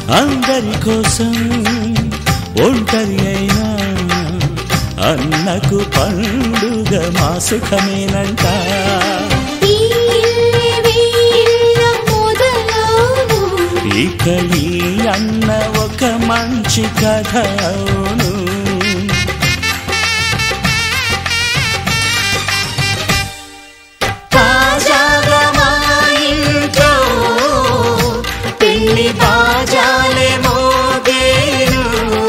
అందరి కోసం ఒంటరి అయినా అన్నకు పండుగ మా సుఖమేనంట ఈ ఇల్లే వీళ్ళ మొదలవును ఇక ఈ అన్న ఒక మంచి కథ అవును తాజాగా మా ఇంట్లో పెళ్లి బాజాలే మోగేను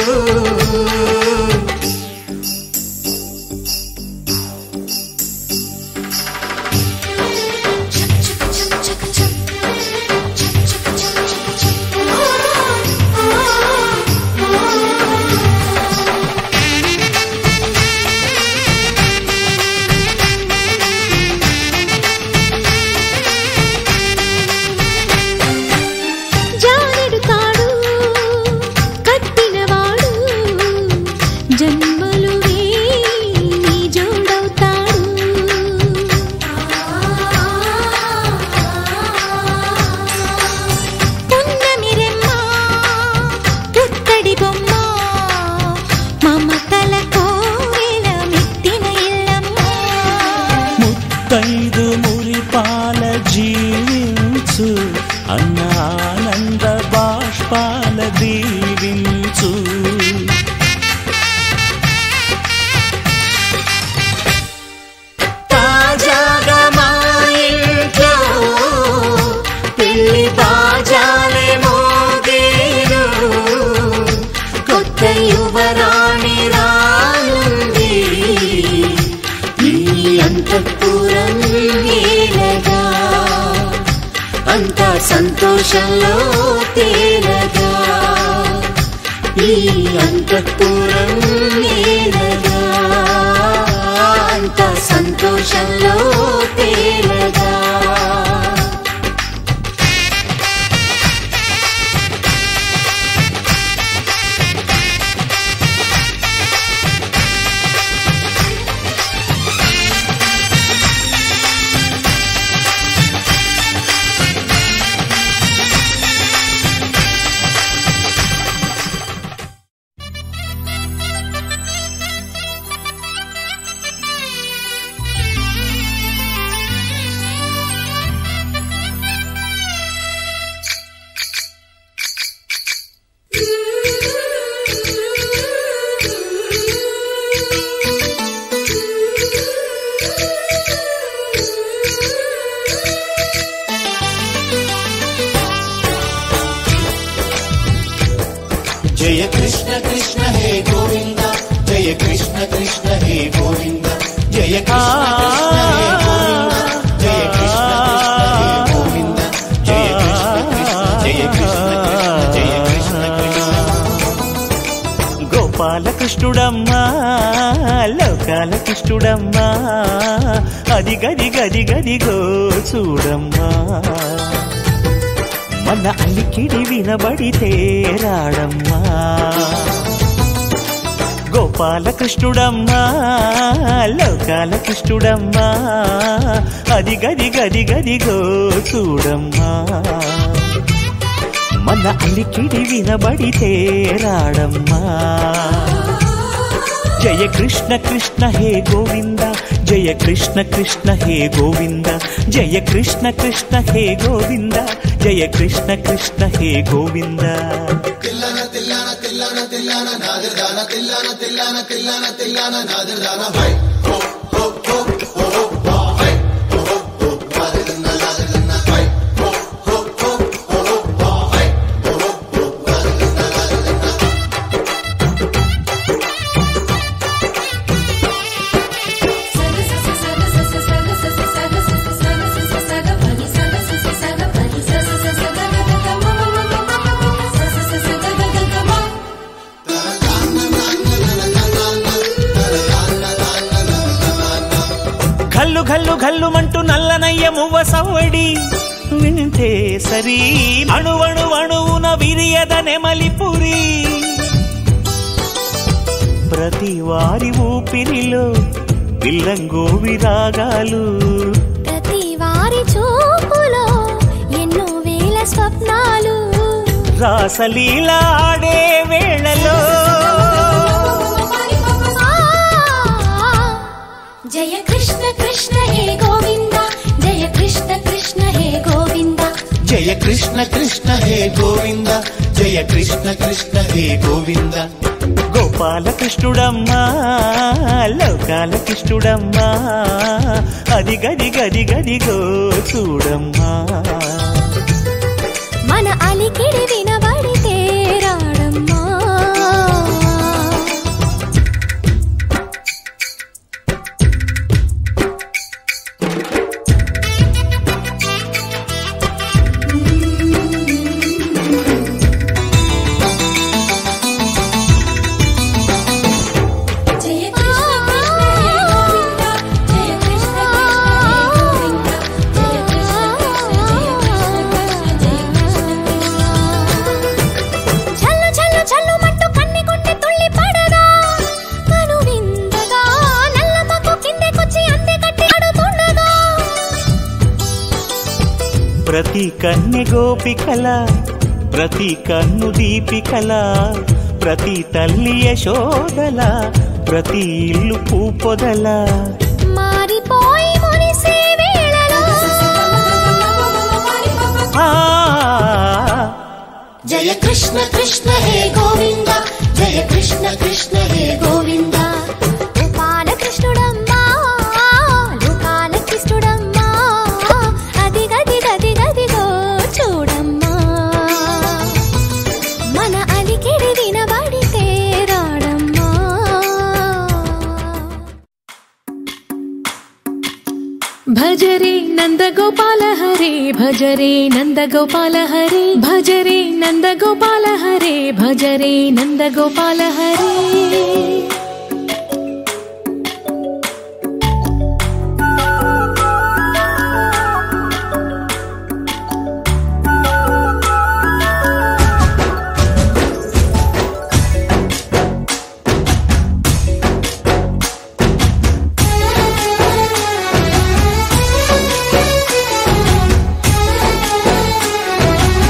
జానెడు తాడు కట్టినవాడు జన్మలు వేయి జోడవుతాడు పున్నమిరెమ్మ పుత్తడి బొమ్మ మమతల కోవెల మెట్టిన ఇల్లమ్మ ముత్తైదు మురిపాల జీవించు అన్న ఆనంద బాష్పాల దీవించు తాజాగా మా ఇంట్లో పెళ్లి బాజాలే మోగేను కొత్త యువరాణి రానుంది ఈ అంతఃపురం ఏలగా అంతా సంతోషంలో తేలగా ఈ అంతఃపురం ఏలగా అంతా సంతోషంలో తేలగా జయ కృష్ణ కృష్ణ హే గోవింద జయ కృష్ణ కృష్ణ హే గోవింద జయ కృష్ణ కృష్ణ హే గోవింద జయ కృష్ణ కృష్ణ హే గోవింద జయ కృష్ణ కృష్ణ జయ కృష్ణ కృష్ణ జయ కృష్ణ కృష్ణ గోపాలకృష్ణుడమ్మా లోకాల కృష్ణుడమ్మా అది గది గది గదిగో చూడమ్మా మన అలికిడి వినబడితే రాడమ్మా గోపాలకృష్ణుడమ్మా లోకాల కృష్ణుడమ్మా అది గది గది గదిగో చూడమ్మా మన అలికిడి వినబడితే రాడమ్మా జయ కృష్ణ కృష్ణ హే గోవింద జయ కృష్ణ కృష్ణ హే గోవింద జయ కృష్ణ కృష్ణ హే గోవింద జయ కృష్ణ కృష్ణ హే గోవింద ఘల్లు ఘల్లు ఘల్లుమంటూ నల్లనయ్య మువ్వ సవ్వడి వింటే సరి అణువణు అణువున విరియద నెమలిపురి ప్రతి వారి ఊపిరిలో పిల్లంగో విరాగాలు ప్రతి వారి చూపులో ఎన్నో వేల స్వప్నాలు రాసలీల ఆడే వేళలో జయ కృష్ణ కృష్ణ హే గోవింద జయ కృష్ణ కృష్ణ హే గోవింద జయ కృష్ణ కృష్ణ హే గోవింద జయ కృష్ణ కృష్ణ హే గోవింద గోపాలకృష్ణుడమ్మా లోకాల కృష్ణుడమ్మా అది గది గది గదిగో చూడమ్మా మన అలికిడి వినబడితే రాడమ్మా జయ కృష్ణ కృష్ణ హే గోవింద జయ కృష్ణ చల్లు చల్లు చల్లు మట్టు కన్ని కొంటే తుళ్ళి పడదా కను విందగా నల్ల మగ్గు కిందకొచ్చి అందే కట్టి అడుతుండగా ప్రతి కన్నె గోపికల ప్రతి కన్ను దీపికల ప్రతి తల్లి యశోదల ప్రతి ఇల్లు పూపొదల మారిపోయి మురిసే వేళలో ఆ జయ కృష్ణ కృష్ణ హే గోవింద జయ కృష్ణ కృష్ణ హే గోవింద గోపాల కృష్ణుడమ్మా లోకాల కృష్ణుడమ్మా అది గది గది గదిగో చూడమ్మా మన అలికిడి వినబడితే రాడమ్మా భజరే నందగోపాల హరే భజరే నందగోపాల హరే భజరే నందగోపాల హరే భజరే నందగోపాల హరే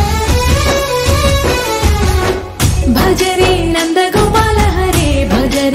భజరే నందగోపాల హరే భజరే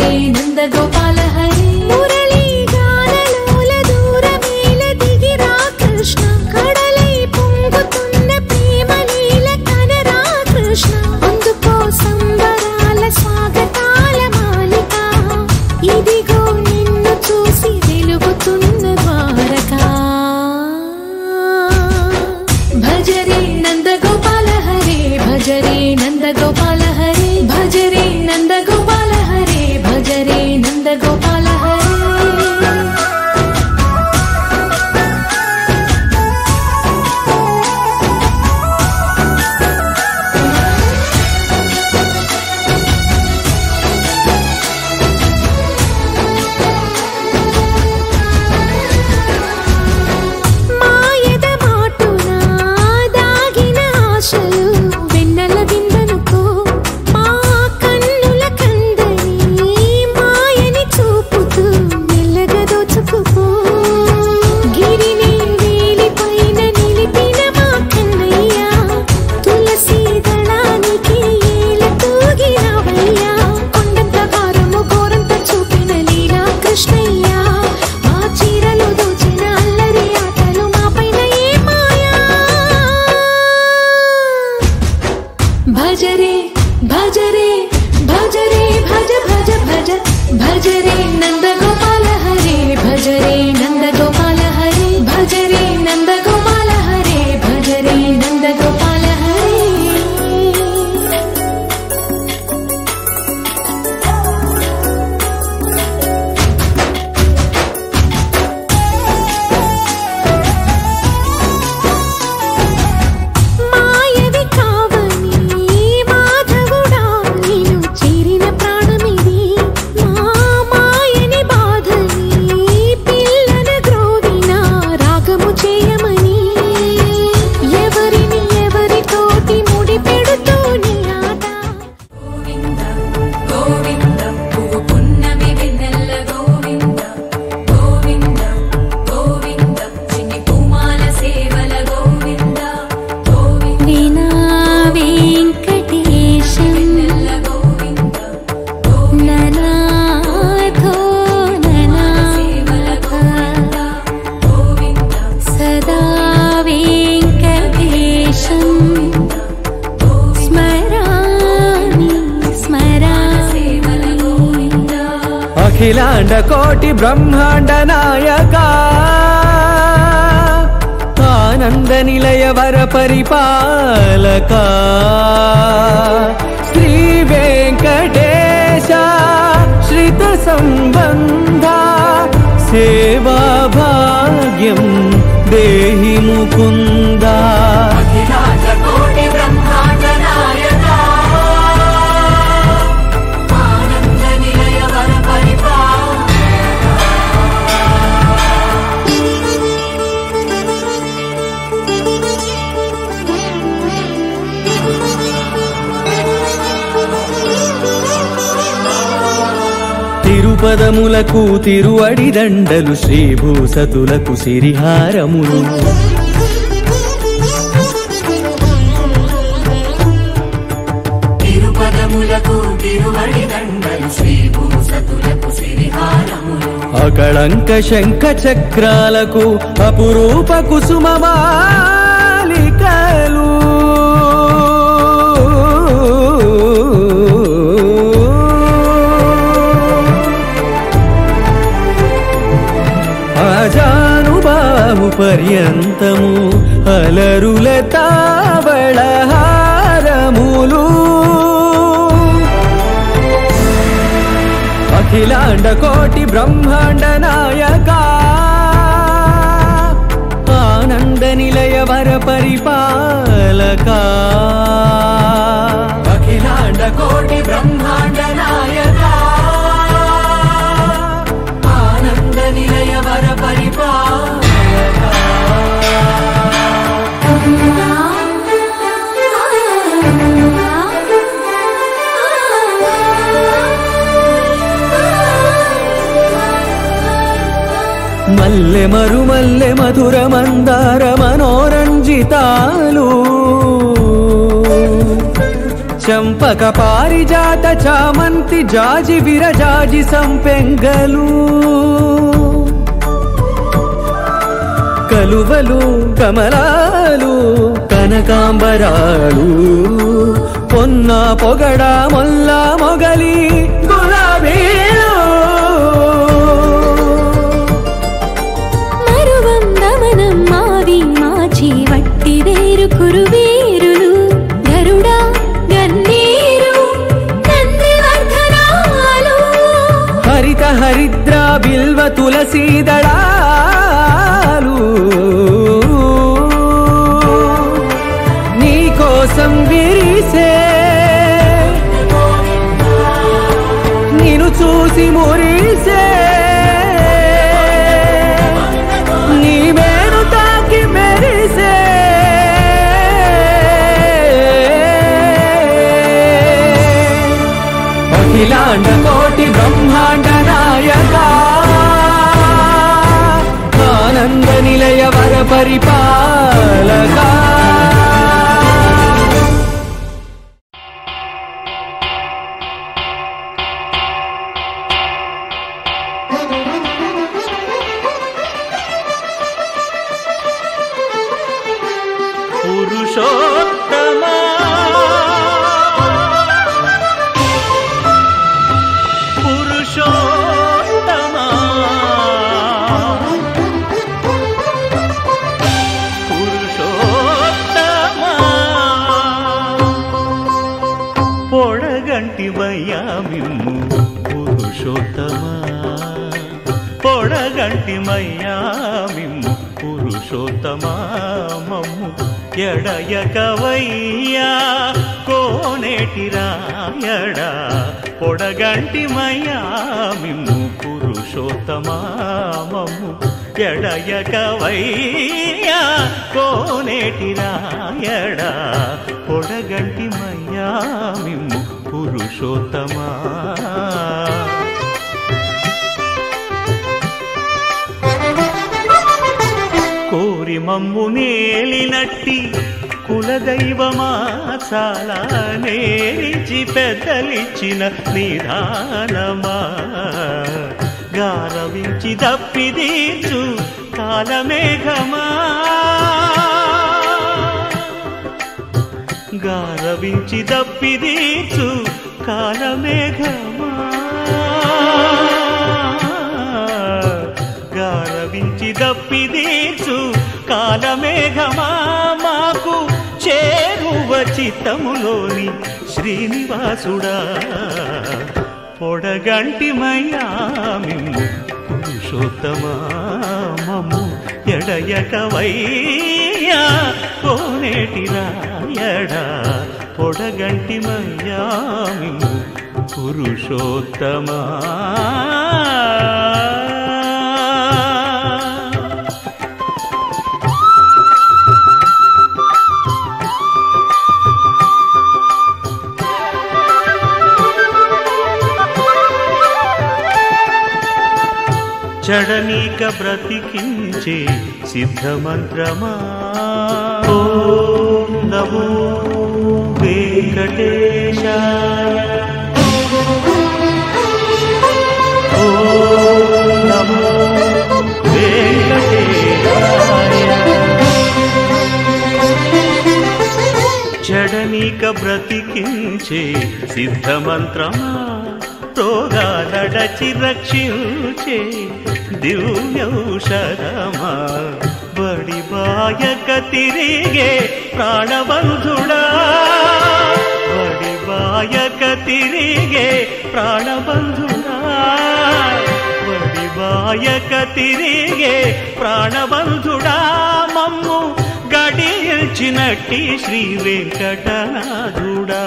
అఖిలాండ కోటి బ్రహ్మాండ నాయక ఆనంద నిలయ వర పరిపాలక శ్రీ వెంకటేశ శ్రిత సంబంధ సేవా భాగ్యం దేహి ముకుందా తిరుపదములకు తిరువడి దండలు శ్రీభూసతులకు సిరిహారములు తిరుపదములకు తిరువడి దండలు శ్రీభూసతులకు సిరిహారములు అకళంక శంఖ చక్రాలకు అపురూప కుసుమమాలికలు ఆజానుబాహు పర్యంతము అలరుల తావళహారములు అఖిలాండ కోటి బ్రహ్మాండ నాయక ఆనంద నిలయ వర పరిపాలక అఖిలాండ కోటి బ్రహ్మాండ నాయక ఆనంద నిలయ వర పరిపాలక మల్లె మరుమల్లె మధుర మందార మనోరంజితాలు చంపక పారిజాత చామంతి జాజి విరజాజి సంపెంగలు కలువలు కమలాలు కనకాంబరాలు పొన్న పొగడ మొల్ల మొగలి గులాబీలు మరువం దమనం మావి మాచి వట్టి వేరు కురువేరులు గరుడా గన్నీరు నందివర్ధనాలు హరిత హరిద్ర బిల్వ తులసీ దళాలు నీకోసం విరిసే నిన్ను చూసి మురిసే నీ మేను తాకి మెరిసే అఖిలాండ కోటి బ్రహ్మాండ నాయక ఆనంద నిలయ వర పరిపాలక పురుషోత్తమా పురుషోత్తమా పురుషోత్తమా పొడగంటి మయ్యామిమ్ము పురుషోత్తమా పొడగంటి మయ్యామిమ్ము పురుషోత్తమా మమ్ము ఎడయకవయ్యా కోనేటి రాయడా పొడగంటి మయ్యామిమ్ము పురుషోత్తమా మమ్ము ఎడయకవయ్యా కోనేటి రాయడా పొడగంటి మయ్యామిమ్ము పురుషోత్తమా కోరి మమ్ము నేలినట్టి కులదైవమా చాలా నేరిచి పెద్దలిచ్చిన నిదానమా గారవించి దప్పిదీర్చు కాలమేఘమా గారవించి దప్పిదీర్చు కాలమేఘమా కరవించి దప్పిదీర్చు కాలమేఘమా మాకు చేరువ చిత్తములోని శ్రీనివాసుడా పొడగంటి మయ్యామిమ్ము పురుషోత్తమా మమ్ము ఎడయకవయ్యా కోనేటి రాయడా పొడగంటి మయ్యామిమ్ము పురుషోత్తమా చడనీక బ్రతికించే సిద్ధమంత్రమా ఓం నమో వెంకటేశాయ ఓం నమో వెంకటేశాయ జడనీక బ్రతికించే సిద్ధమంత్రమా రోగాలడచి రక్షించే దివ్యౌషధమా బడి బాయక తిరిగే ప్రాణబంధుడా బడి బాయక తిరిగే ప్రాణబంధుడా బడి బాయక తిరిగే ప్రాణబంధుడా మమ్ము గడిచినట్టి శ్రీ వెంకటనాథుడా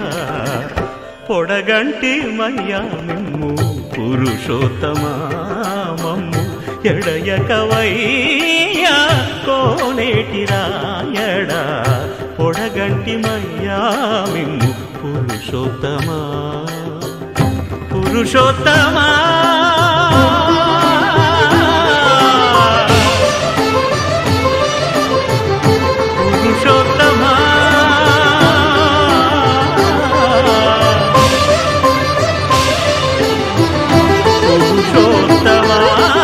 పొడగంటి మయ్యా మిమ్ము పురుషోత్తమా మమ్ము ఎడయకవయ్యా కోనేటి రాయడా పొడగంటి మయ్యా మిమ్ము పురుషోత్తమా పురుషోత్తమా పురుషోత్తమా పురుషోత్తమా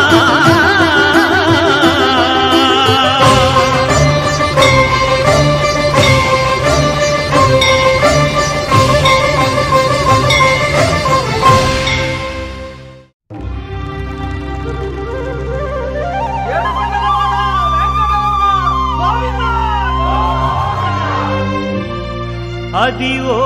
అది ఓ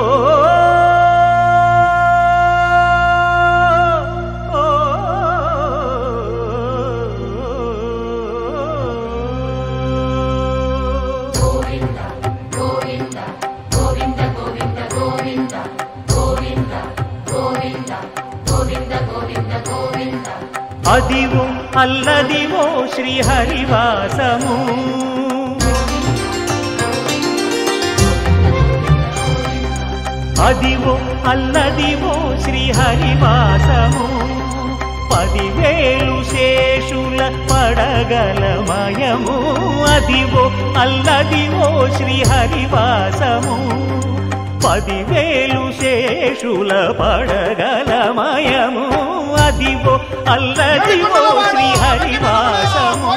అదివో అల్లదివో శ్రీహరివాసము అదివో అల్లదివో శ్రీహరివాసము పదివేలు శేషుల పడగలమయము అదివో అల్లదివో శ్రీహరివాసము పదివేలు శేషుల పడగలమయము అదివో అల్లదివో శ్రీహరివాసము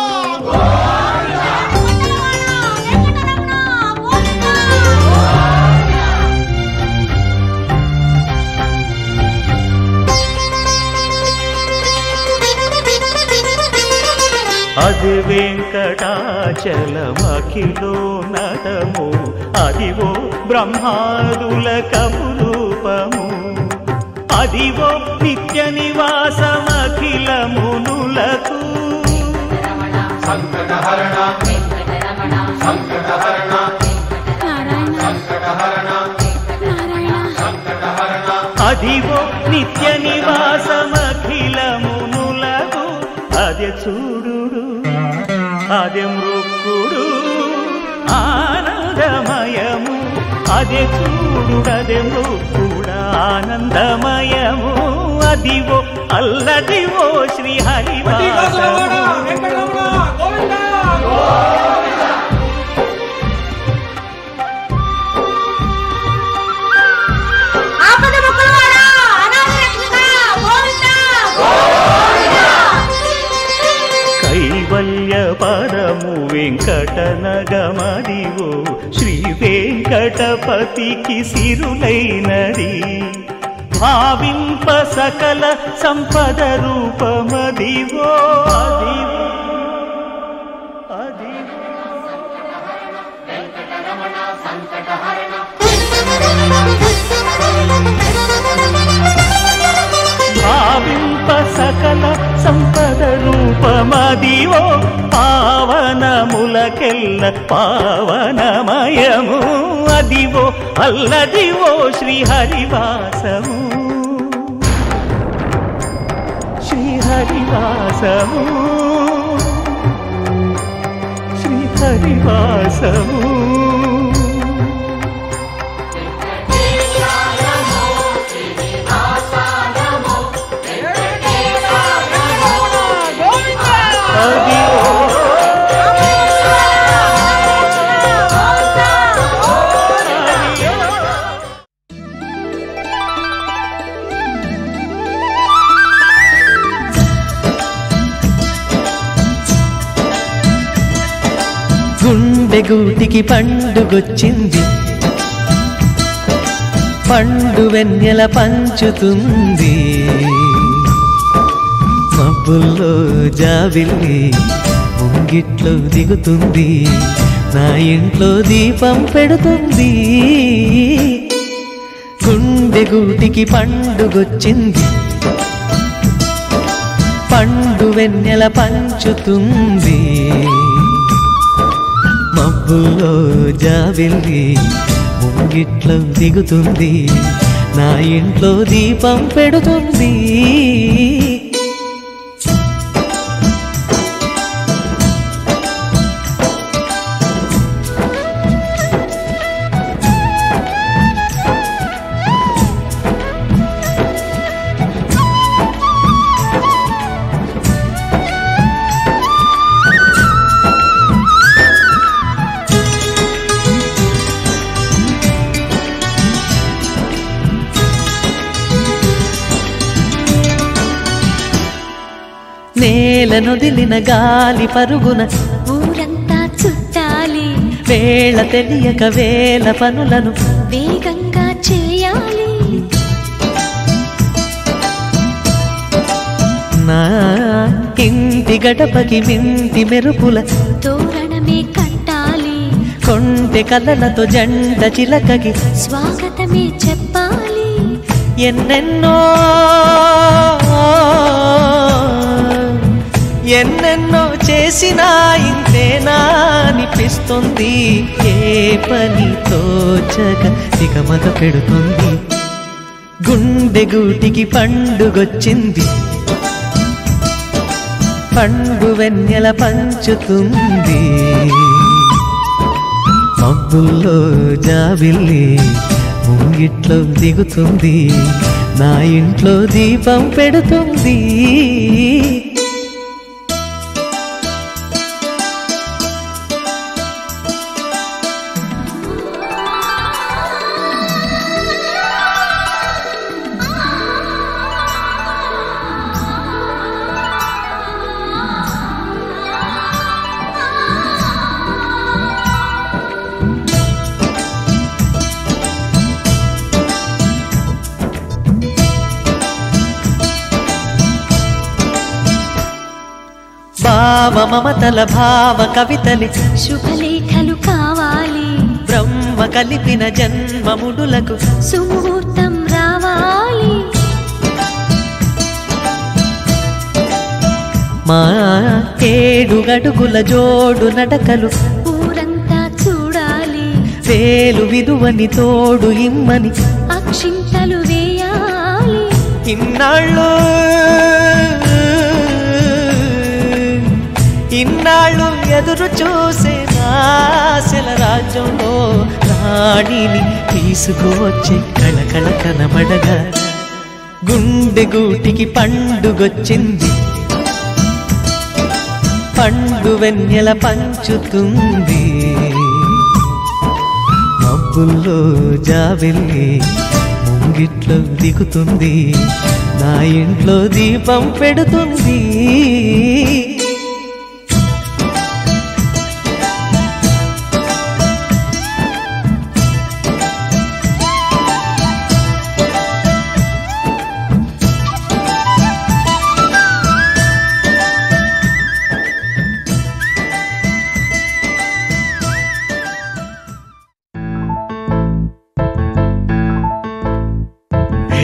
అది వెంకటాచలమఖిలో నటము అదివో బ్రహ్మాదుల కపురూపము అదివో నిత్య నివాసమఖిల మునులకు అదివో నిత్య నివాసమఖిల మునులకు అదే చూడు అదే మృక్కుడు ఆనందమయము అదే చూడుడదే మృక్కుడు ఆనందమయము అదివో అల్లదివో శ్రీ హరివాసము ఆపద మొక్కులవాడా అనాథ రక్షక గోవిందా కైవల్య పరము వెంకట నగమదివో శ్రీ వెంకటపతికి సిరులైనది భావింప సకల సంపద రూపమదివో అదివో అదివో భావింప సకల సంపద రూపమదివో పావనములకెల్ల పావనమయము అదివో అల్లదివో శ్రీహరివాసము శ్రీహరివాసము శ్రీహరివాసము గుండె గూటికి పండుగొచ్చింది పండు వెన్నెల పంచుతుంది మబ్బుల్లో జాబిల్లి ముంగిట్లో దిగుతుంది నా ఇంట్లో దీపం పెడుతుంది గుండె గూటికి పండుగొచ్చింది పండు వెన్నెల పంచుతుంది మబ్బుల్లో జాబిల్లి ముంగిట్లో దిగుతుంది నా ఇంట్లో దీపం పెడుతుంది నేల నొదిలిన గాలి పరుగున ఊరంతా చుట్టాలి వేళ తెలియక వేల పనులను వేగంగా చేయాలి నా ఇంటి గడపకి మింటి మెరుపుల తోరణమే కట్టాలి కొంటె కలలతో జంట చిలకకి స్వాగతమే చెప్పాలి ఎన్నెన్నో ఎన్నెన్నో చేసినా ఇంతేనా అనిపిస్తుంది ఏ పని తోచక దిగమగ పెడుతుంది గుండె గూటికి పండుగొచ్చింది పండు వెన్నెల పంచుతుంది మబ్బుల్లో జాబిల్లి ముంగిట్లో దిగుతుంది నా ఇంట్లో దీపం పెడుతుంది భావ మమతల భావ కవితలి శుభలేఖలు కావాలి బ్రహ్మ కలిపిన జన్మముడులకు సుముహూర్తం రావాలి మా ఏడు గడుగుల జోడు నడకలు ఊరంతా చూడాలి వేలు విలువని తోడు ఇమ్మని అక్షింతలు వేయాలి ఇన్నాళ్ళు ఇన్నాళ్ళు ఎదురు చూసే నాశల రాజ్యంలో రాణిని తీసుకువచ్చే కళకళ కనబడగా గుండె గూటికి పండుగొచ్చింది పండు వెన్నెల పంచుతుంది మబ్బుల్లో జాబిల్లి ముంగిట్లో దిగుతుంది నా ఇంట్లో దీపం పెడుతుంది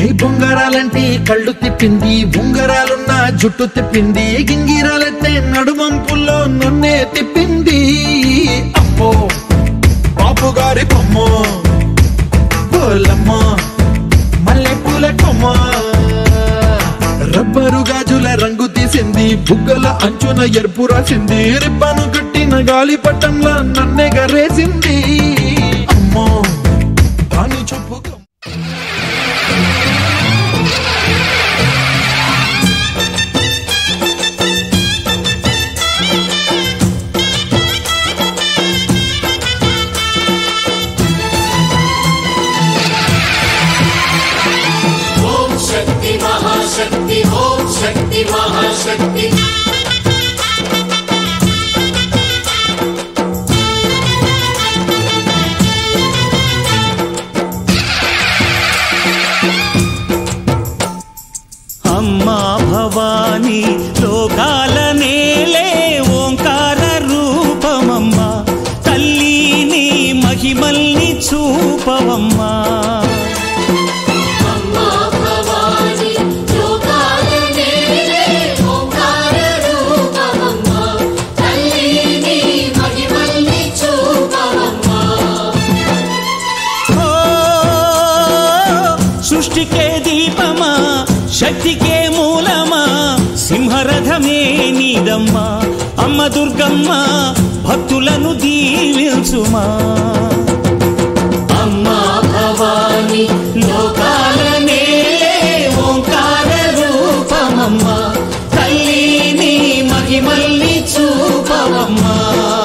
ఏ బొంగరాలంటే కళ్ళు తిప్పింది ఉంగరాలున్న జుట్టు తిప్పింది గింగిరాలెత్తే నడుమంపుల్లో నన్నే తిప్పింది అమ్మో బాపు గారి కొమ్మ పోలమ్మ మల్లె పూల కొమ్మ రబ్బరు గాజుల రంగు తీసింది బుగ్గల అంచున ఎరుపు రాసింది రిబ్బను కట్టిన గాలి పట్టంలా నన్నే గరేసింది అమ్మో దాని చూపు కమ్మ. ఓం శక్తి మహాశక్తి ఓం శక్తి మహాశక్తి అమ్మా భవానీ లోకాల నేలే ఓంకార రూపమమ్మా తల్లి మహిమల్ని చూపవమ్మా అమ్మా భవాని లోకాల నేలే ఓంకార రూపమమ్మా తల్లి నీ మహిమల్ని చూపవమ్మా ఓ, సృష్టికే దీపమా శక్తికే మూలమా సింహరథమే నీదమ్మా అమ్మ దుర్గమ్మ భక్తులను దీవించుమా అమ్మా భవాని లోకాల నేలే ఓంకార రూపమమ్మా తల్లిని మహిమల్ని చూపవమ్మా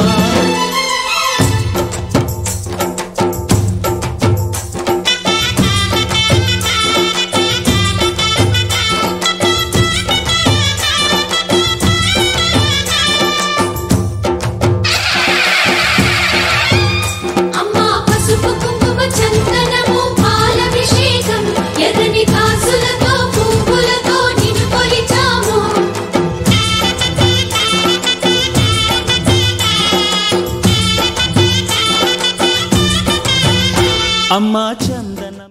అమ్మా పసుపు కుంకుమ చందనము పాలభిషేకం ఎర్రని కాసులతో పువ్వులతో నిన్ను కొలిచాము అమ్మా చందనం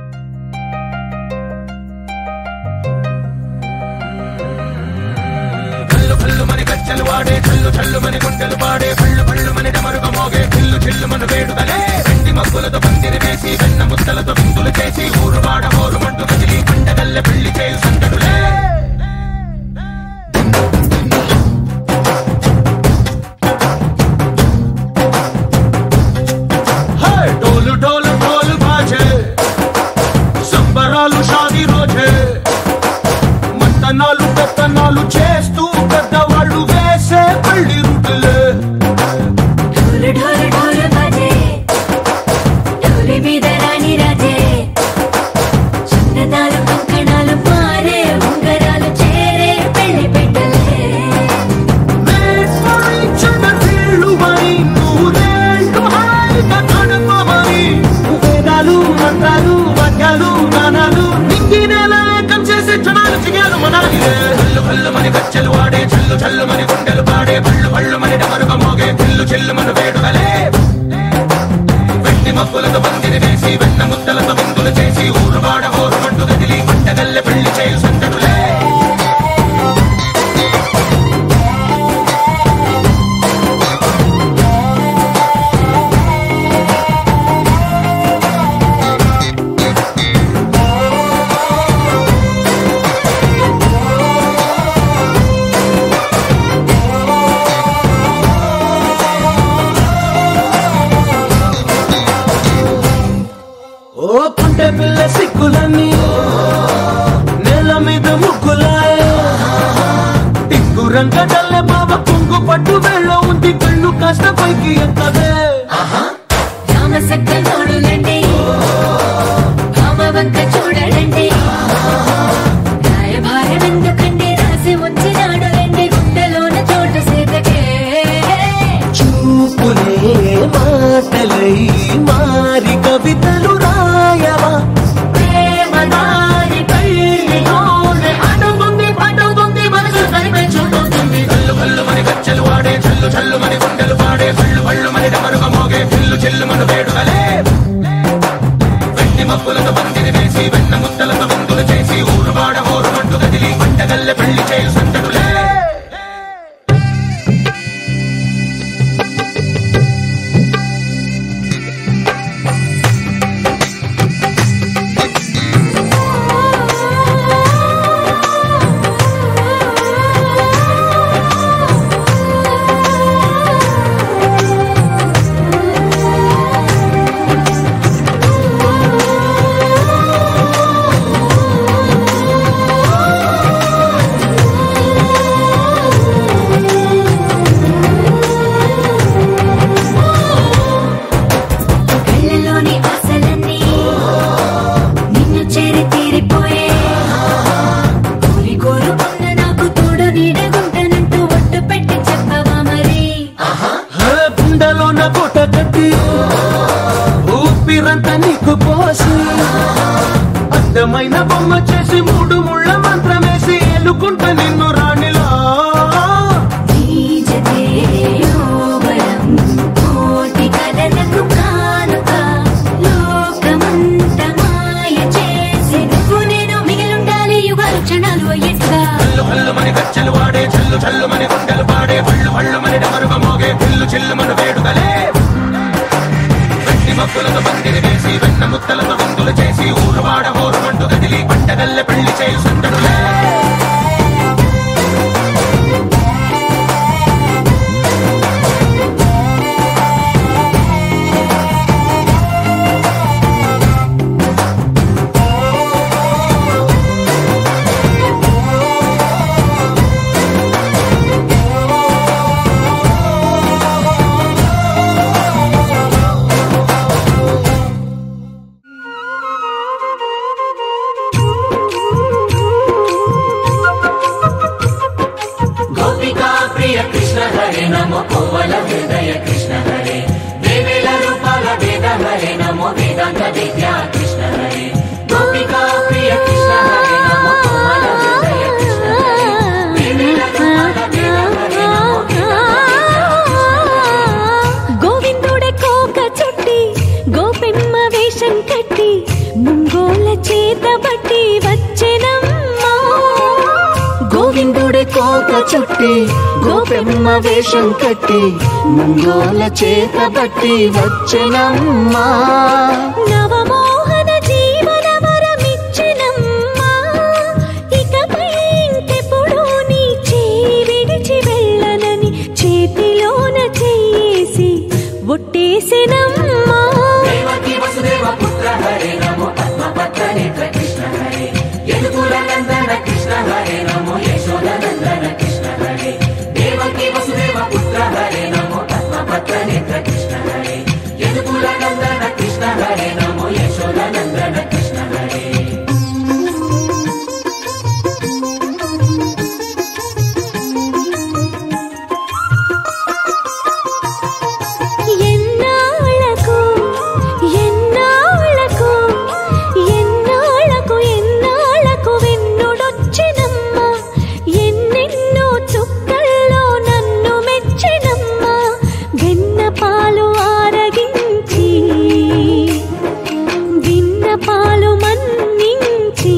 డోలు డోలు డోలు బాజే సంబరాలు షాది రోజే మంతనాలు పెత్తనాలు చేస్తూ పెద్దవాళ్ళు వేసే పెళ్లి రుటులే ढोल ढोल ढोल बाजे ढोली మీద రాణి రాజే చిన్నదాలు కంకణాలు మారే ఉంగరాలు చేరే పెళ్లి పెట్టలే చిన్న వీళ్ళు మరి నూరేళ్ళు హాయిగా గడపమని వేదాలు మంత్రాలు వాక్యాలు గానాలు నింగినేల ఏకం చేసి క్షణాలు చిగాలు మనాలి కళ్ళు కళ్ళు మని గచ్చెలు వాడే చల్లు చల్లు మని గుండెలు పాడే పళ్ళు పళ్ళు మని డమరుగ మోగే పిల్లు చెల్లు మన వేడుకలే వెండి మబ్బులతో పందిరి వేసి వెన్న ముద్దలతో విందులు చేసి ఊరు వాడ ఊరు మంటు గదిలి పంటగల్లె పెళ్లి చేయు సందడులే ఓ పుంటె పిల్ల సిక్కులన్నీ నేల మీద ముగ్గులాయ టిక్కు రంగడల్లె బాబ కుంగు పట్టు వెళ్ళ ఉంది కళ్ళు కాస్త పైకి ఎక్కదే రామ సక్క నోడులండి రామ వంక చూడడండి రాయభారం ఎందుకండి రాసి ఉంచినాడు రండి గుండెలోన చోటు సీతకే చూపులే మాటలై మారి కవితలు రాయవా ప్రేమ దారి పెళ్లిలోనే అడుగుంది పడుగుంది మనసు కనిపించుకుంటుంది కళ్ళు కళ్ళు మని గచ్చెలు వాడే చల్లు చల్లు మని గుండెలు పాడే పళ్ళు పళ్ళు మని డమరుగ మోగే పిల్లు చెల్లు మన వేడుకలే వెండి మబ్బులతో పందిరి వేసి వెన్న ముద్దలతో విందు నీరంతా నీకు పోసి అందమైన బొమ్మ చేసి మూడు ముళ్ళ మంత్రమేసి ఎలుకుంటా నిన్ను రాణిలా నీజతే యోగరం కోటి కలలకు కానుక లోకమంత మాయ చేసి నువ్వు నేను మిగిలుండాలి యుగాలు క్షణాలు అయ్యేట్టుగా హల్లు హల్లు మని గచ్చలు వాడే చల్లు చల్లు మని గుండెలు పాడే హల్లు హల్లు మని డమరుగ మోగే పిల్లు చిల్లు మన వేడుకలే వెండి మబ్బులతో పందిరి వేసి వెన్న ముద్దలతో విందులు చేసి ఊరు వాడ ఊరు మంటు కదిలి పంటగల్లె పెళ్లి చేయు సందడులే గోపికా ప్రియ కృష్ణ హరే నమో కోవల హృదయ కృష్ణ హరే వేవేల రూపాల వేద హరే నమో వేదాంత విద్యా కృష్ణ హరే గోపికా ప్రియ కృష్ణ హరే నమో కోవల హృదయ కృష్ణ హరే వేవేల రూపాల వేద హరే నమో గోవిందుడే కోక చుట్టి గోపెమ్మ వేషం కట్టి ముంగోల చేత బట్టి వచ్చెనమ్మా గోవిందుడి కోక చుట్టి గోపెమ్మ వేషం కట్టి ముంగోల చేత బట్టి వచ్చెనమ్మా నవమోహన జీవన వరమిచ్చెనమ్మా ఇకపై ఇంకెప్పుడు నీ చేయి విడిచి వెళ్ళనని చేతిలోన చేసి ఒట్టేసెనమ్మా దేవకి వసుదేవ పుత్ర హరే నమో పద్మపత్ర నేత్ర కృష్ణ హరే యదుకుల నందన కృష్ణ హరే నమో యశోద నందన కృష్ణ హరే దేవకి వసుదేవ పుత్ర హరే నమో పద్మపత్ర నేత్ర కృష్ణ హరే యదుకుల నందన కృష్ణ హరే నమో యశోద నందన కృష్ణ హరే ఎన్నాళ్ళకు ఎన్నాళ్ళకు ఎన్నాళ్ళకు ఎన్నాళ్ళకు వెన్నుడొచ్చినమ్మా ఎన్నెన్నో చుక్కల్లో నన్ను మెచ్చినమ్మా వెన్న పాలు ఆరగించి విన్న పాలు మన్నించి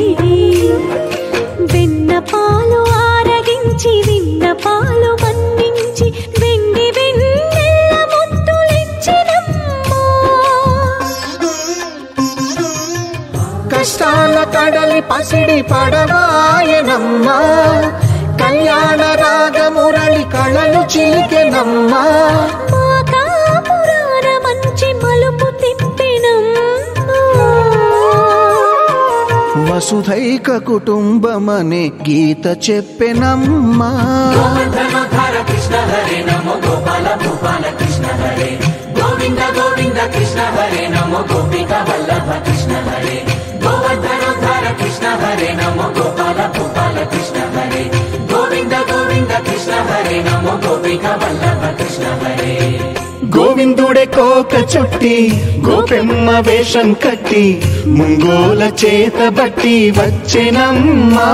వెన్న పాలు ఆరగించి విన్న పాలు మన్నించి వెండి వెన్నెల్ల ముద్దులిచ్చినమ్మా కష్టాల కడలి పసిడి పడవాయనమ్మా కళ్యాణ రాగ మురళి కళలు చిలికెనమ్మా మా కాపురాన మంచి మలుపు తిప్పినమ్మా వసుధైక కుటుంబమనే గీత చెప్పెనమ్మా గోవర్ధనోద్ధార కృష్ణ హరే నమో గోపాల భూపాల కృష్ణ హరే గోవింద గోవింద కృష్ణ హరే నమో గోపిక వల్లభ కృష్ణ హరే గోవర్ధనోద్ధార కృష్ణ హరే నమో గోపాల భూపాల కృష్ణ హరే గోవింద గోవింద కృష్ణ హరే నమో గోపిక వల్లభ కృష్ణ హరే గోవిందుడే కోక చుట్టి గోపెమ్మ వేషం కట్టి ముంగోల చేత బట్టి వచ్చెనమ్మా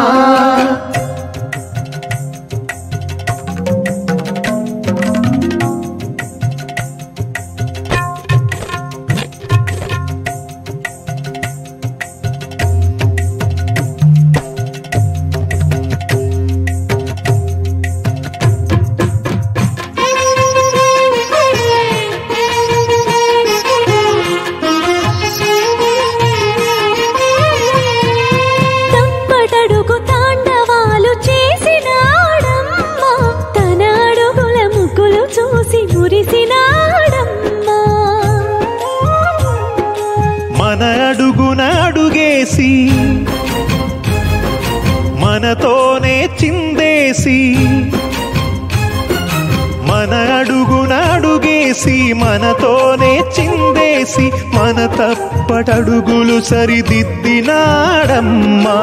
తప్పటడుగు తాండవాలు చేసినాడమ్మా తన అడుగుల ముగ్గులు చూసి మురిసినాడమ్మా మన అడుగున అడుగేసి మనతోనే చిందేసి మన అడుగున అడుగేసి మనతోనే చిందేసి మన తప్పటడుగులు సరిదిద్దినాడమ్మా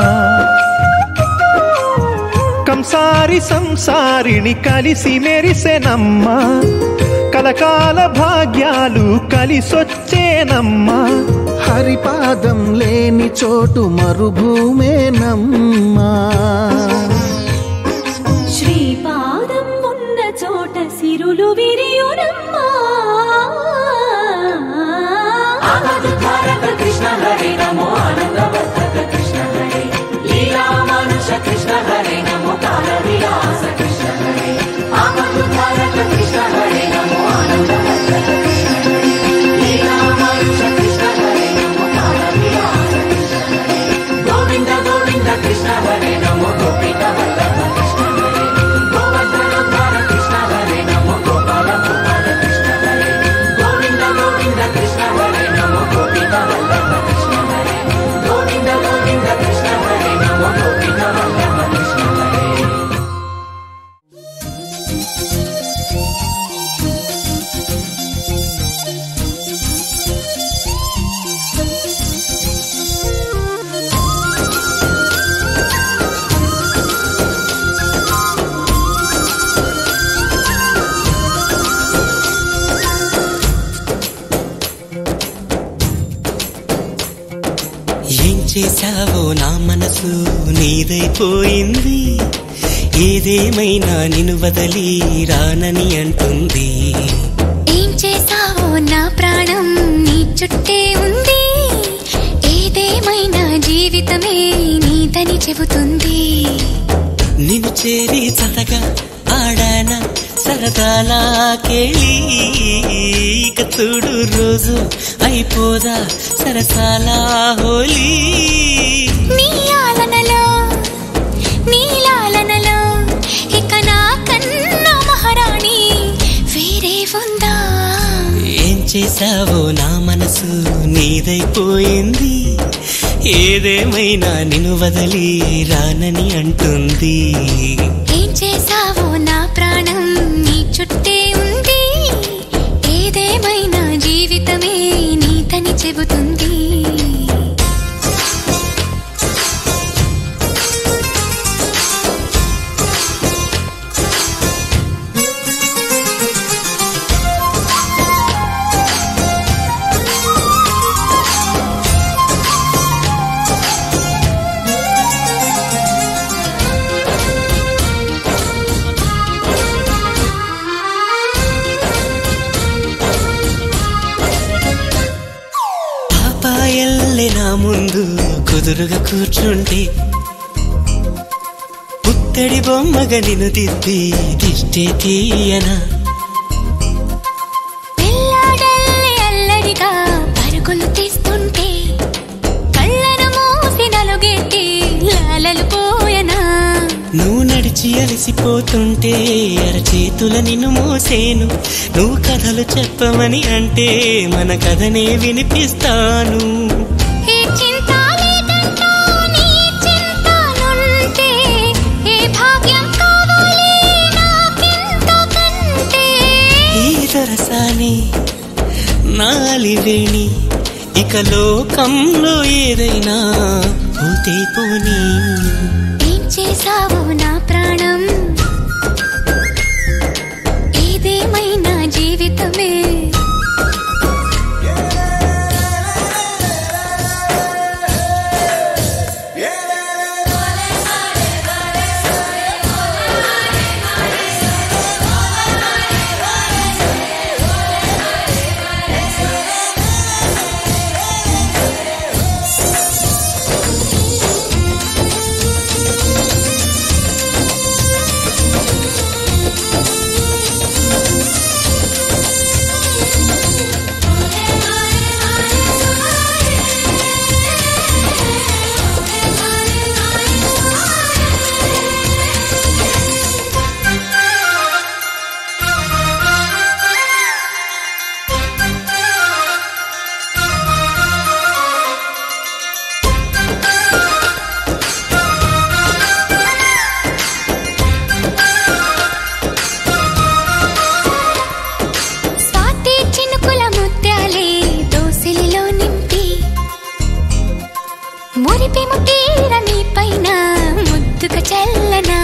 కంసారి సంసారిని కలిసి మెరిసెనమ్మా కలకాల భాగ్యాలు కలిసొచ్చే భూమేనమ్మా హరిపాదం లేని చోటు మరుభూమేనమ్మా శ్రీపాదం ఉన్న చోట సిరులు విరియునమ్మా కృష్ణ హరే నమో ఆనందవర్ధక కృష్ణ హరే లీలా మానుష కృష్ణ హరే నమో కాల విలాస కృష్ణ హరే ఆనందధారక కృష్ణ హరే నమో ఆనందవర్ధక కృష్ణ హరే లీలా మానుష కృష్ణ హరే నమో కాల విలాస కృష్ణ హరే గోవింద గోవింద కృష్ణ హరే నమో గోపిక వల్లభ కృష్ణ హరే గోవర్ధనోద్ధార కృష్ణ హరే నమో గోపాల గోపాల కృష్ణ హరే గోవింద గోవింద కృష్ణ హరే నమో గోపిక వల్లభ కృష్ణ హరే గోవింద గోవింద కృష్ణ హరే నమో గోపిక వల్లభ కృష్ణ హరే ఏం చేశావో నా మనసు నీదైపోయింది ఏదేమైనా నిన్ను వదలి రానని అంటుంది ఏం చేసావో నా ప్రాణం నీ చుట్టే ఉంది ఏదేమైనా జీవితమే నీదని చెబుతుంది నిన్ను చేరి చతగా ఆడాన సరదాలా కేళి ఇక చూడు రోజు అయిపోదా సరసాలా హోలీ నీ ఆలనలో నీ లాలనలో ఇక నా కన్నా మహారాణి వేరే ఉందా ఏం చేశావో నా మనసు నీదైపోయింది ఏదేమైనా నిన్ను వదలి రానని అంటుంది ఏం చేసావో నా ప్రాణం నీ చుట్టే ఉంది ఏదేమైనా జీవితమే నీతని చెబుతుంది పాపాయల్లే నా ముందు కుదురుగా కూర్చుంటే పుత్తడి బొమ్మగా నిన్ను దిద్ది దిష్టే తీయనా పిల్లాడల్లే అల్లరిగా పరుగులు తీస్తుంటే కళ్ళను మూసి నలుగెట్టి లాలలు పోయనా నువ్వు నడిచి అలసిపోతుంటే అరచేతుల నిన్ను మోసేను నువ్వు కథలు చెప్పమని అంటే మన కథనే వినిపిస్తాను ఏ చింత లేదంటూ నీ చింతలుంటే ఏ భాగ్యం కావాలి నాకెంతకంటే ఈ దరసాని నాలివేణి ఇక లోకంలో ఏదైనా పోతే పోనీ ఏం చేసావు నా ప్రాణం ఏదేమైనా జీవితమే స్వాతి చినుకుల ముత్యాలే దోసిలిలో నింపి మురిపి ముటీర నీ పైన ముద్దుక చల్లనా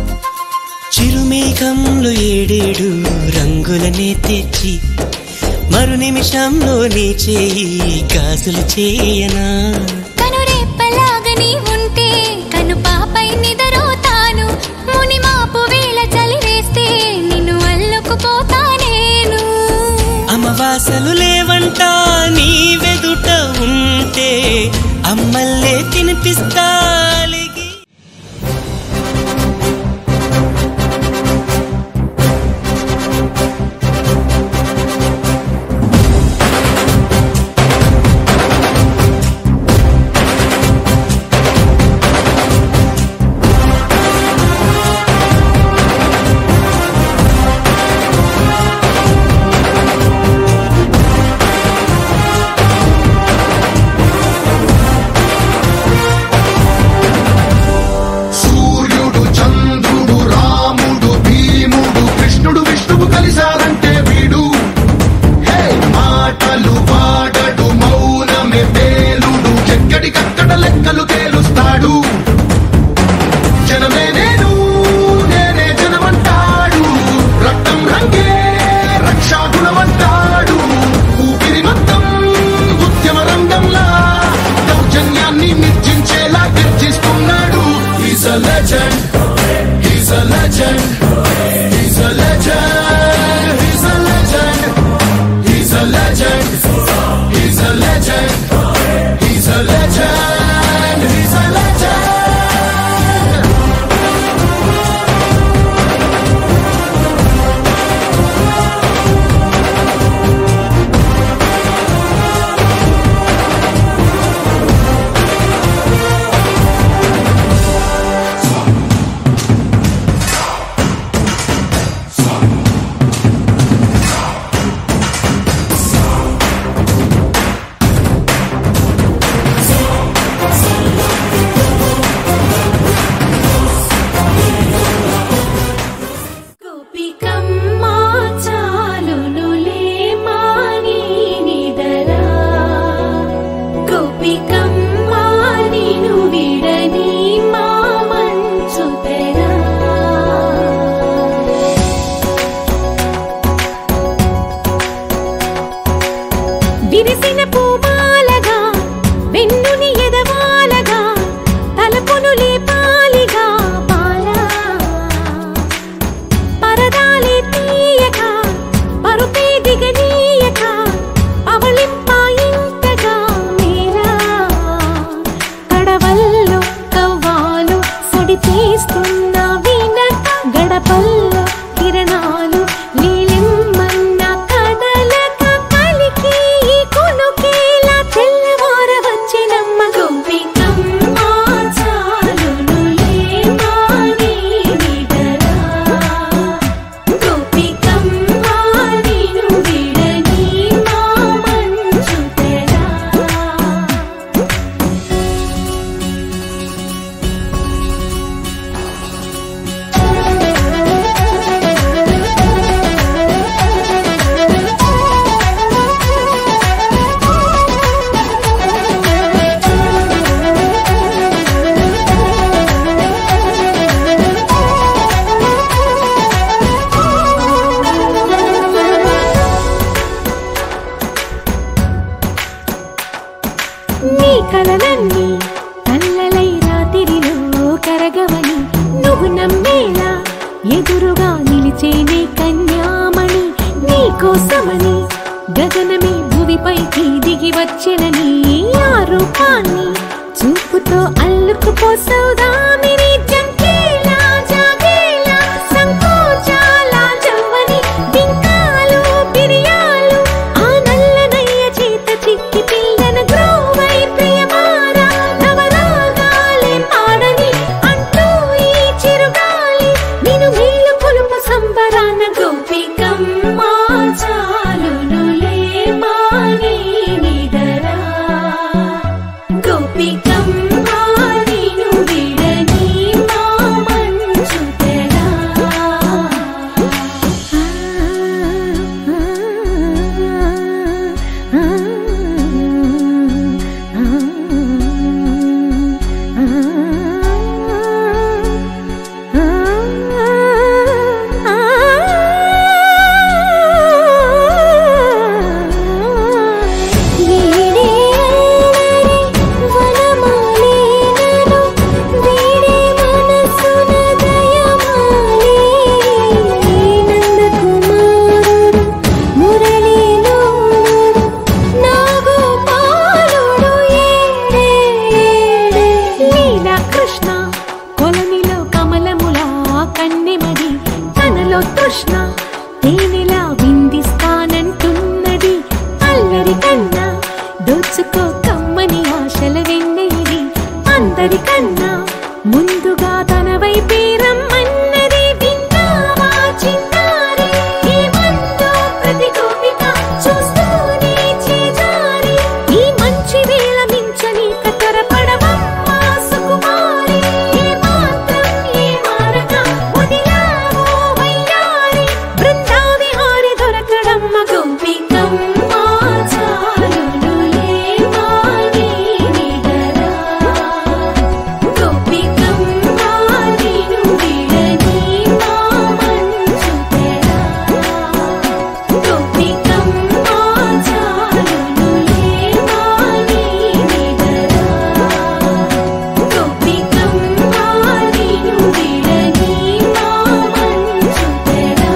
చిరుమేఘంలో ఏడేడు రంగులనే తెచ్చి మరు నిమిషంలో నీ చేయి గాజులు చేయనా కనురెప్పలాగని ఉంటే కను పాపై నిదరోతాను ముని మాపు వేళ చలి వేస్తే నిన్ను అల్లుకుపోతా నేను అమవాసలు లేవంట నీ వెదుట ఉంటే అమ్మల్లే తినిపిస్తాలిగి సూర్యుడు చంద్రుడు రాముడు భీముడు కృష్ణుడు విష్ణువు కలిశారంటే వీడు హే! మాటలు వాడడు మౌనమే పేలుడు ఎక్కడికక్కడ లెక్కలు తేలుస్తాడు జనమే నేను నేనే జనమంటాడు రక్తం రంగే రక్షాగుణమంటాడు ఊపిరి మొత్తం ఉద్యమ రంగంలా దౌర్జన్యాన్ని నిర్జించేలా గర్జిస్తున్నాడు He's a legend. He's a legend. He's a legend. He's a legend. He's a legend. He's a legend. He's a legend. He's a legend. గోపికమ్మా చాలునులే మాని నిదరా గోపికమ్మా నిను విడని మా మంచు తెరా విరిసిన పూమాలగా వెన్నుని ఎదవాలగా తలపును లేపాలిగా పాలా పరదాలే తీయక పరుపే దిగనీయక పవళింపాయింతగా మీరా కడవల్లో కవ్వాలు సడిచేస్తున్న వీణ గడపల్లో కిరణాలు నీలిమ్మన్న కదలక కలికి కొనుకేలా తెల్లవార వచ్చినమ్మ గోపికమ్మ చాలునులే మాని నిదరా గోపికమ్మ నిను విడని మా మంచు తెరా నీ కలలన్నీ కల్లలై రాతిరిలో కరగవని నువ్వు నమ్మేలా ఎదురుగా నిలిచేనే కన్యామణి నీ కోసమని గగనమే భువిపైకి దిగి వచ్చెనని ఆ రూపాన్ని చూపుతో అల్లుకుపోసౌదామిని జంకేలా జాగేలా సంకోచాల జవ్వని బింకాలు బిరియాలు ఆ నల్లనయ్య చేత చిక్కి పిల్లన గ్రోవై ప్రియమారా నవరాగాలే పాడని అంటూ ఈ చిరుగాలి నిన్ను మేలు కొలుపు సంబరాన గోపికమ్మ చాలునులే మాని నిదరా గోపికమ్మ నిన్ను విడని కృష్ణ తేనెలా విందిస్తానంటున్నది అల్లరి కన్నా దోచుకో కమ్మని ఆశల వెన్నెయిది అందరికన్నా ముందుగా తన వైపే రమ్మన్నది విన్నావా చిన్నారి ఏమందో ప్రతి గోపిక చూస్తూనే చేజారి ఈ మంచి వేళ మించని కతరపడవమ్మా సుకుమారి ఏ మాత్రం ఏ మారక వదిలావో వయ్యారి బృందావిహారి దొరకడమ్మ గోపికమ్మ చాలులులే మాని నిడరా గోపికమ్మ నిను విడని మా మంచు తెరా గోపికమ్మ చాలులులే మాని నిడరా గోపికమ్మ నిను విడని మా మంచు తెరా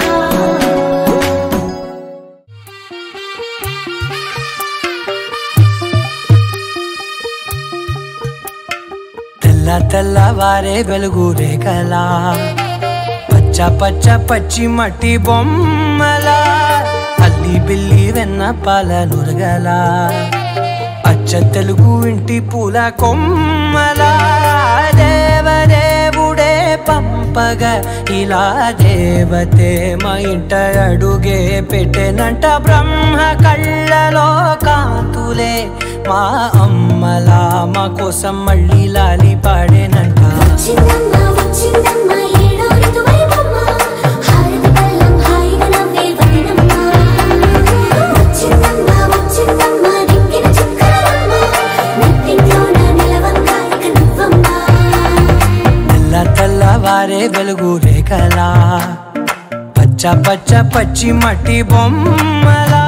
తెల్ల తెల్లవారే వెలుగు రేఖలా పచ్చ పచ్చ పచ్చి మట్టి బొమ్మలా అల్లి బిల్లి వెన్న పాల నురగలా అచ్చ తెలుగు ఇంటి పూల కొమ్మలా దేవదేవుడే పంపగ ఇలా దేవతే మా ఇంట అడుగే పెట్టెనంట బ్రహ్మ కళ్ళలో కాంతులే మా అమ్మలా మా కోసం మళ్ళీ లాలి పాడేనంట వచ్చిందమ్మ వచ్చిందమ్మ ఏడో ఋతువైవమ్మ హారతి పళ్ళం హాయిగా నవ్వే వదినమ్మ వచ్చిందమ్మ వచ్చిందమ్మ దిక్కిన చుక్కలమ్మ నెట్టింట్లోన నిలవంగా ఇక నువ్వమ్మ తెల్ల తెల్లవారే వెలుగు రేఖలా పచ్చ పచ్చ పచ్చి మట్టి బొమ్మలా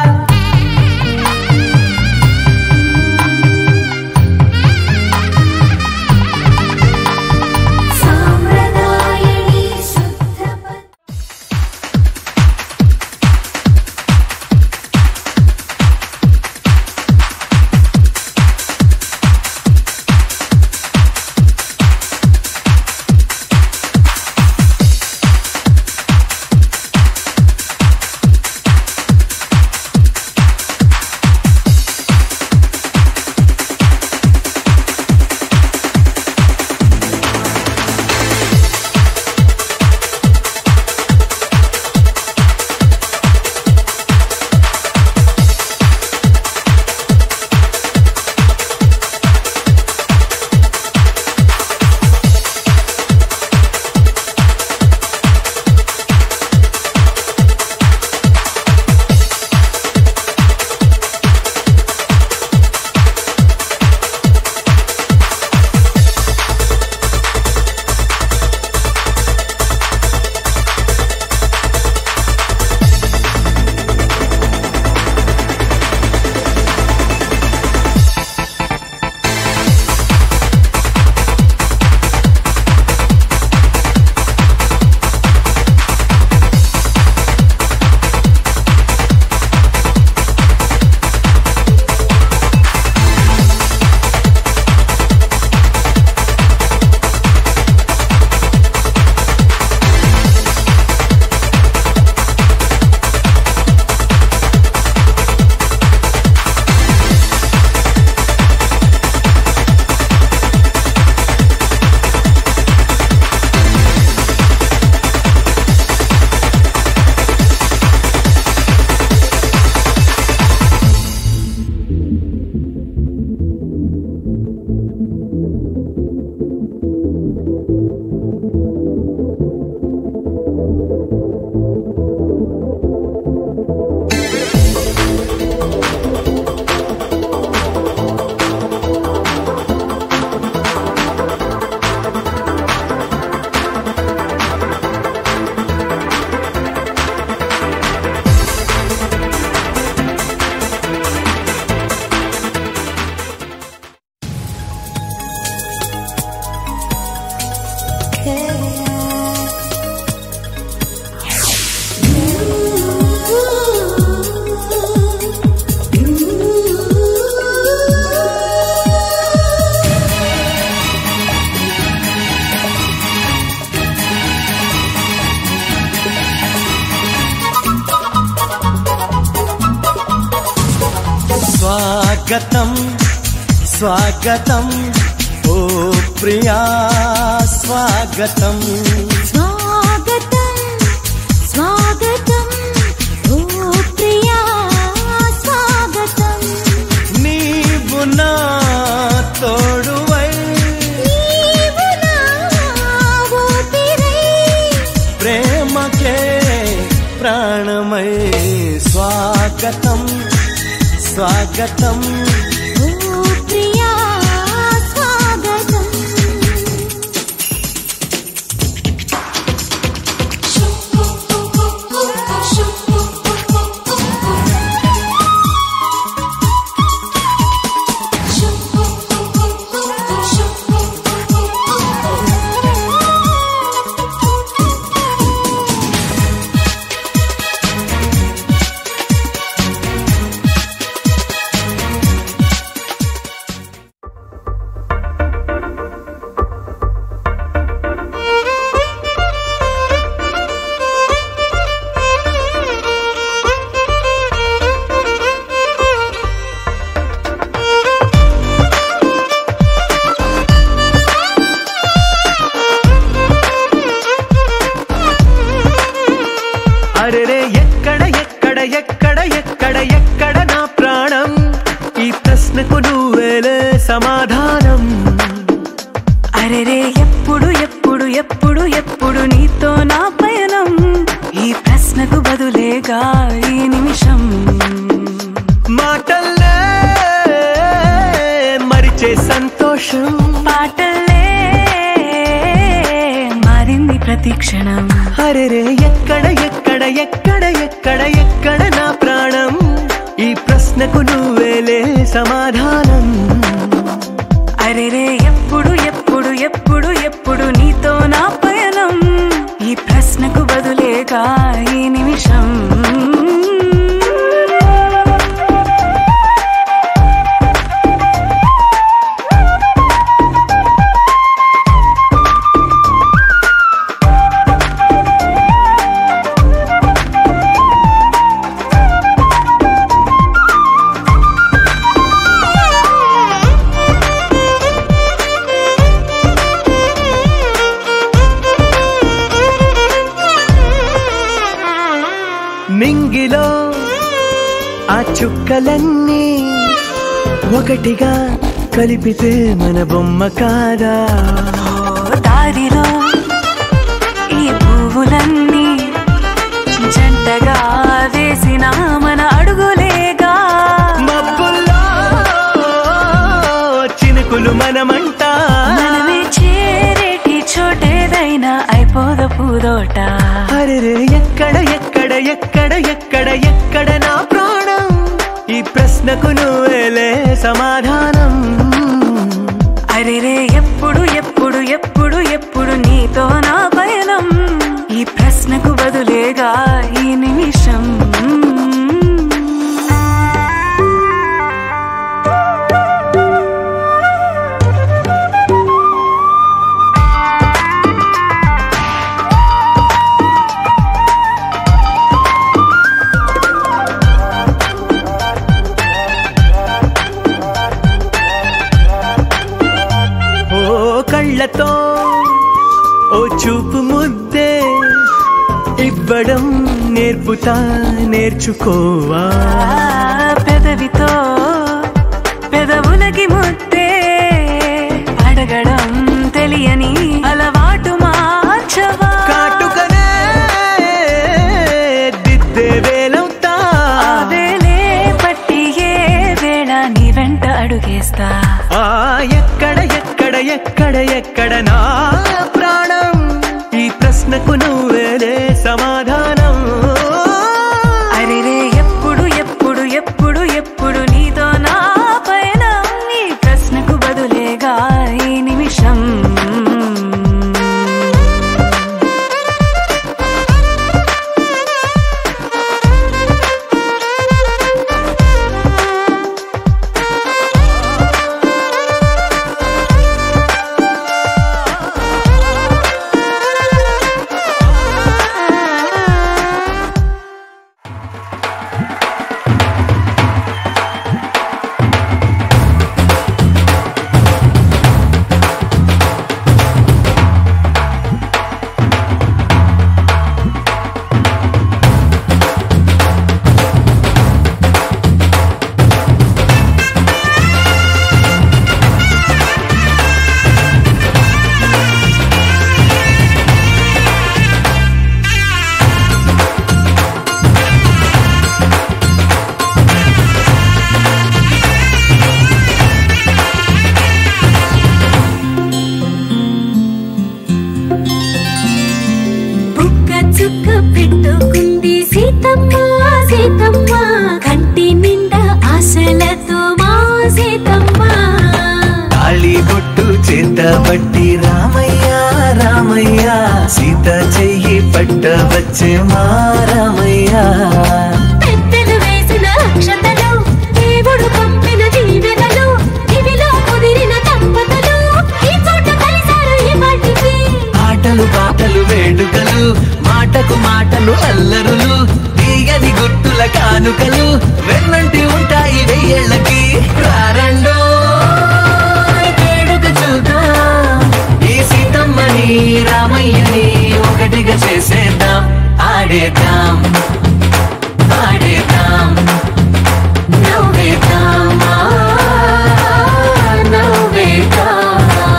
సాంప్రదాయని శుద్ధ స్వాగతం స్వాగతం ఓ ప్రియా స్వాగతం స్వాగతం స్వాగతం ఓ ప్రియా స్వాగతం నీవు నా తోడువై నీవు నా ఊపిరై ప్రేమకే ప్రాణమై స్వాగతం స్వాగతం ఓ ప్రియా స్వాగతం అరెరే ఎక్కడ ఎక్కడ ఎక్కడ ఎక్కడ ఎక్కడ నా ప్రాణం ఈ ప్రశ్నకు నువ్వేలే సమాధానం అరెరే ఎప్పుడు ఎప్పుడు ఎప్పుడు ఎప్పుడు నీతో నా పయనం ఈ ప్రశ్నకు బదులేగా ఈ నిమిషం మాటల్లే మరిచే సంతోషం పాటలే మారింది ప్రతి క్షణం అరెరే ఎక్కడ ఎక్కడ ఎక్కడ ఎక్కడ ఎక్కడ నా ప్రాణం ఈ ప్రశ్నకు నువ్వేలే సమాధానం అరెరే ఎప్పుడు ఎప్పుడు ఎప్పుడు ఎప్పుడు నీతో నా పయనం ఈ ప్రశ్నకు బదులేగా ఈ నిమిషం మింగిలో ఆ చుక్కలన్నీ ఒకటిగా కలిపితే మన బొమ్మ కాదా దారిలో ఈ పువ్వులన్నీ జంటగా వేసిన మన అడుగులేగా మబ్బుల్లో చినుకులు మనమంట మనమే చేరేటి చోటేదైనా అయిపోద పూదోట అరెరే ఎక్కడ ఎక్కడ ఎక్కడ ఎక్కడ ఎక్కడ నా ప్రాణం ఈ ప్రశ్నకు నువ్వేలే సమాధానం అరెరే ఎప్పుడు ఎప్పుడు ఎప్పుడు ఎప్పుడు నీతో నా పయనం ఈ ప్రశ్నకు బదులేగా ఈ నిమిషం ఓ కళ్ళతో ఓ చూపు ముద్దే ఇవ్వడం నేర్పుతా నేర్చుకోవా ఆ పెదవితో పెదవులకి ముద్దే అడగడం తెలియని అలవాటు మార్చవా కాటుకనే దిద్దే వేలవుతా ఆ వేలే పట్టి ఏ వేళ నీ వెంట అడుగేస్తా ఆ ఎక్కడ ఎక్కడ ఎక్కడ ఎక్కడ నా ప్రాణం ఈ ప్రశ్నకు నువ్వేలే సమాధానం అరెరే ఎప్పుడు ఎప్పుడు ఎప్పుడు ఎప్పుడు నీతో నా పైన ఈ ప్రశ్నకు బదులేగా ఈ నిమిషం సీతమ్మ సీతమ్మ కంటి నిండా ఆశలతో మా సీతమ్మ తాళి బొట్టు చేత బట్టి రామయ్య రామయ్య సీత చెయ్యి పట్ట వచ్చే మా రామయ్య పెద్దలు వేసిన అక్షతలు దేవుడు పంపిన దీవెనలు ఇవిలో కుదిరిన దంపతులు ఈ చోట కలిశారు ఈ వాటికి ఆటలు పాటలు వేడుకలు మాటకు మాటలు అల్లరులు తీయని గుర్తుల కానుకలు వెన్నంటి ఉంటాయి వెయ్యేళ్ళకి రారండో వేడుక చూద్దాం ఈ సీతమ్మని రామయ్యని ఒకటిగా చేసేద్దాం ఆడేద్దాం ఆడేద్దాం నవ్వేద్దాం ఆ, నవ్వేద్దాం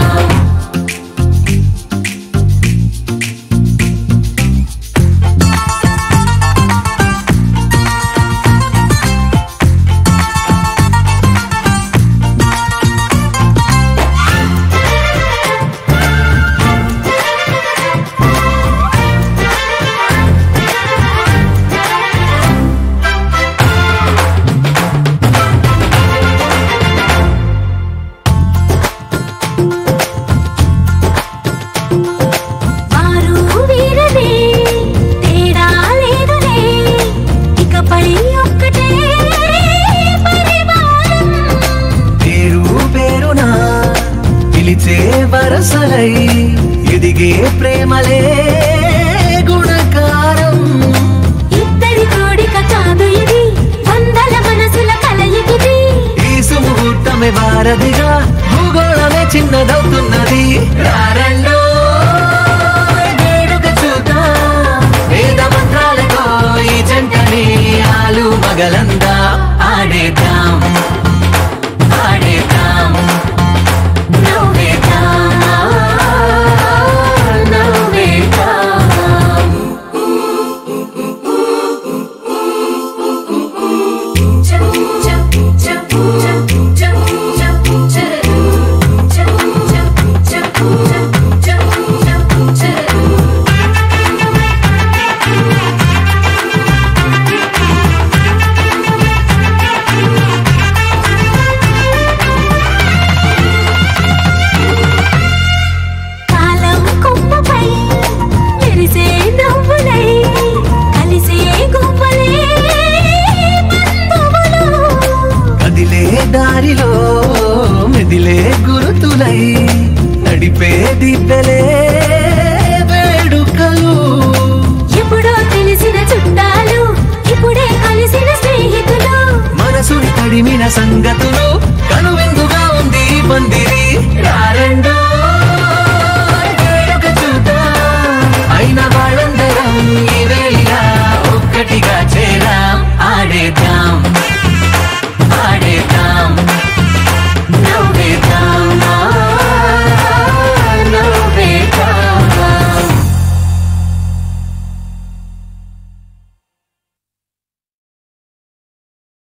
వారు వీరనే తేడా లేదులే ఇకపై ఒక్కటే పరివారం పేరు పేరునా పిలిచే వరసలై ఎదిగే ప్రేమలే గుణకారం ఇద్దరి కోడిక కాదు ఇది వందల మనసుల కలయికిది ఈ సుముహూర్తమే వారధిగా భూగోళమే చిన్నదవుతున్నది రారండో వేడుక చూద్దాం వేద మంత్రాలతో ఈ జంటని ఆలు మగలందా ఆడేద్దాం ఆడేద్దాం నవ్వేద్దాం నవ్వేద్దాం కాలం కొమ్మపై మెరిసే నవ్వులై కలిసే గువ్వలే బంధువులు కదిలే దారిలో మెదిలే గురుతులై నడిపే దిబ్బెలే వేడుకలు ఎప్పుడో తెలిసిన చుట్టాలు ఇప్పుడే కలిసిన స్నేహితులు మనసుని తడిమిన సంగతులు